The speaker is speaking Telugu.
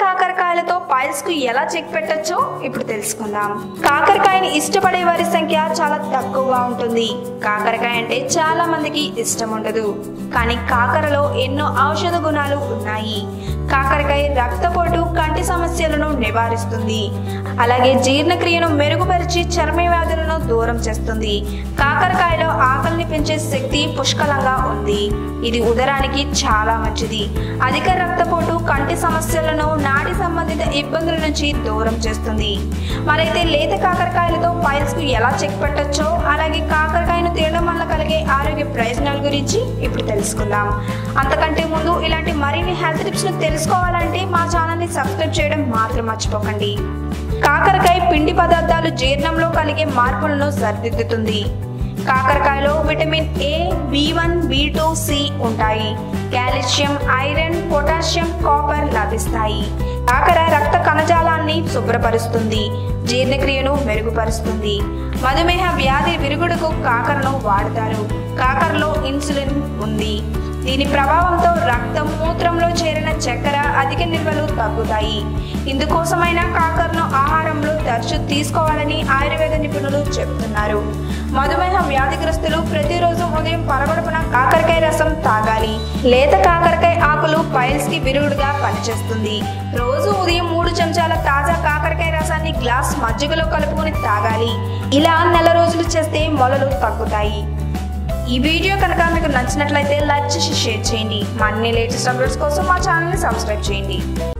కాకరకాయలతో పైల్స్ కు ఎలా చెక్ పెట్టొచ్చో ఇప్పుడు తెలుసుకుందాం కాకరకాయని ఇష్టపడే వారి సంఖ్య చాలా తక్కువగా ఉంటుంది కాకరకాయ అంటే చాలా మందికి ఇష్టం ఉండదు కానీ కాకరలో ఎన్నో ఔషధ గుణాలు ఉన్నాయి కాకరకాయ రక్తపోటు కంటి సమస్యలను నివారిస్తుంది అలాగే జీర్ణక్రియను మెరుగుపరిచి చర్మ వ్యాధులను దూరం చేస్తుంది కాకరకాయలో ఆకలిని పెంచే శక్తి పుష్కలంగా ఉంది ఇది ఉదరానికి చాలా మంచిది అధిక రక్తపోటు కంటి సమస్యలను నాడి సంబంధిత ఇబ్బందుల నుంచి దూరం చేస్తుంది మరైతే లేత కాకరకాయలతో పైల్స్ కు ఎలా చెక్ పెట్టొచ్చో అలాగే కాకరకాయను తినడం వల్ల కలిగే ఆరోగ్య ప్రయోజనాల గురించి ఇప్పుడు తెలుసుకుందాం అంతకంటే ముందు ఇలాంటి మరిన్ని హెల్త్ టిప్స్ ను తెలుసుకోవాలంటే మా ఛానల్ ని సబ్స్క్రైబ్ చేయడం మాత్రం మర్చిపోకండి కాకరకాయ పిండి పదార్థాలు జీర్ణంలో కలిగే మార్పులను సరిదిద్దుతుంది కాకరకాయలో vitamin A B one B two C ఉంటాయి కాల్షియం ఐరన్ పొటాషియం కాపర్ లభిస్తాయి కాకర రక్త కణజాలాన్ని శుభ్రపరుస్తుంది జీర్ణక్రియను మెరుగుపరుస్తుంది మధుమేహ వ్యాధి విరుగుడుకు కాకరను వాడతారు కాకరలో ఇన్సులిన్ ఉంది దీని ప్రభావంతో రక్తం మూత్రంలో చేరిన చక్కెర అధిక నిల్వలు తగ్గుతాయి ఇందుకోసమైన కాకరను ఆహారంలో తరచూ తీసుకోవాలని ఆయుర్వేద నిపుణులు చెబుతున్నారు మధుమేహ వ్యాధిగ్రస్తులు ప్రతిరోజు ఉదయం పరగడుపున కాకరకాయ రసం తాగాలి లేత కాకరకాయ ఆకులు పైల్స్ కి విరుగుడుగా పనిచేస్తుంది రోజు ఉదయం మూడు చెంచాల తాజా కాకరకాయ రసాన్ని గ్లాస్ మజ్జిగలో కలుపుకొని తాగాలి ఇలా నెల రోజులు చేస్తే మొలలు తగ్గుతాయి ఈ వీడియో కనుక మీకు నచ్చినట్లయితే లైక్ చేసి షేర్ చేయండి మరిన్ని లేటెస్ట్ అప్డేట్స్ కోసం మా ఛానల్ని సబ్స్క్రైబ్ చేయండి